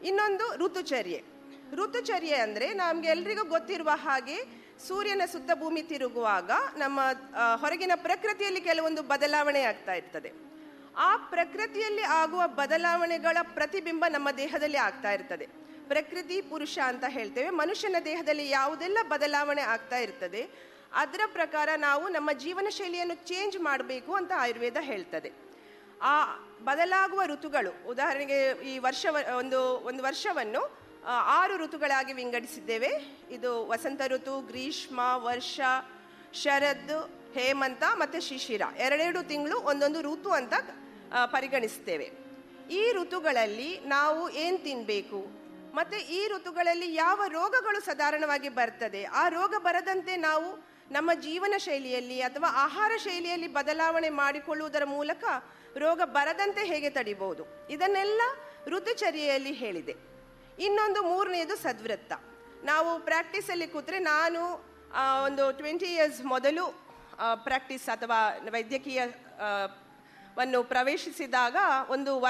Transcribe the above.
ಇನ್ನೊಂದು ಋತುಚರ್ಯೆ ಋತುಚರ್ಯೆ ಅಂದರೆ ನಮ್ಗೆ ಎಲ್ರಿಗೂ ಗೊತ್ತಿರುವ ಹಾಗೆ ಸೂರ್ಯನ ಸುತ್ತ ಭೂಮಿ ತಿರುಗುವಾಗ ನಮ್ಮ ಆ, ಹೊರಗಿನ ಪ್ರಕೃತಿಯಲ್ಲಿ ಕೆಲವೊಂದು ಬದಲಾವಣೆ ಆಗ್ತಾ ಇರ್ತದೆ ಆ ಪ್ರಕೃತಿಯಲ್ಲಿ ಆಗುವ ಬದಲಾವಣೆಗಳ ಪ್ರತಿಬಿಂಬ ನಮ್ಮ ದೇಹದಲ್ಲಿ ಆಗ್ತಾ ಇರ್ತದೆ ಪ್ರಕೃತಿ ಪುರುಷ ಅಂತ ಹೇಳ್ತೇವೆ ಮನುಷ್ಯನ ದೇಹದಲ್ಲಿ ಯಾವುದೆಲ್ಲ ಬದಲಾವಣೆ ಆಗ್ತಾ ಇರ್ತದೆ ಅದರ ಪ್ರಕಾರ ನಾವು ನಮ್ಮ ಜೀವನ ಶೈಲಿಯನ್ನು ಚೇಂಜ್ ಮಾಡಬೇಕು ಅಂತ ಆಯುರ್ವೇದ ಹೇಳ್ತದೆ ಆ ಬದಲಾಗುವ ಋತುಗಳು ಉದಾಹರಣೆಗೆ ಈ ವರ್ಷ ಒಂದು ಒಂದು ವರ್ಷವನ್ನು ಆ, ಆರು ಋತುಗಳಾಗಿ ವಿಂಗಡಿಸಿದ್ದೇವೆ ಇದು ವಸಂತ ಋತು ಗ್ರೀಷ್ಮ ವರ್ಷ ಶರದ್ ಹೇಮಂತ ಮತ್ತು ಶಿಶಿರ ಎರಡೆರಡು ತಿಂಗಳು ಒಂದೊಂದು ಋತು ಅಂತ ಆ, ಪರಿಗಣಿಸ್ತೇವೆ ಈ ಋತುಗಳಲ್ಲಿ ನಾವು ಏನು ತಿನ್ನಬೇಕು ಮತ್ತು ಈ ಋತುಗಳಲ್ಲಿ ಯಾವ ರೋಗಗಳು ಸಾಧಾರಣವಾಗಿ ಬರ್ತದೆ ಆ ರೋಗ ಬರದಂತೆ ನಾವು ನಮ್ಮ ಜೀವನ ಶೈಲಿಯಲ್ಲಿ ಅಥವಾ ಆಹಾರ ಶೈಲಿಯಲ್ಲಿ ಬದಲಾವಣೆ ಮಾಡಿಕೊಳ್ಳುವುದರ ಮೂಲಕ ರೋಗ ಬರದಂತೆ ಹೇಗೆ ತಡಿಬಹುದು ಇದನ್ನೆಲ್ಲ ಋತುಚರ್ಯೆಯಲ್ಲಿ ಹೇಳಿದೆ ಇನ್ನೊಂದು ಮೂರನೆಯದು ಸದ್ವೃತ್ತ ನಾವು ಪ್ರಾಕ್ಟೀಸಲ್ಲಿ ಕೂತ್ರೆ ನಾನು ಆ, ಒಂದು ಟ್ವೆಂಟಿ ಇಯರ್ಸ್ ಮೊದಲು ಪ್ರಾಕ್ಟೀಸ್ ಅಥವಾ ವೈದ್ಯಕೀಯ ಆ, ವನ್ನು ಪ್ರವೇಶಿಸಿದಾಗ ಒಂದು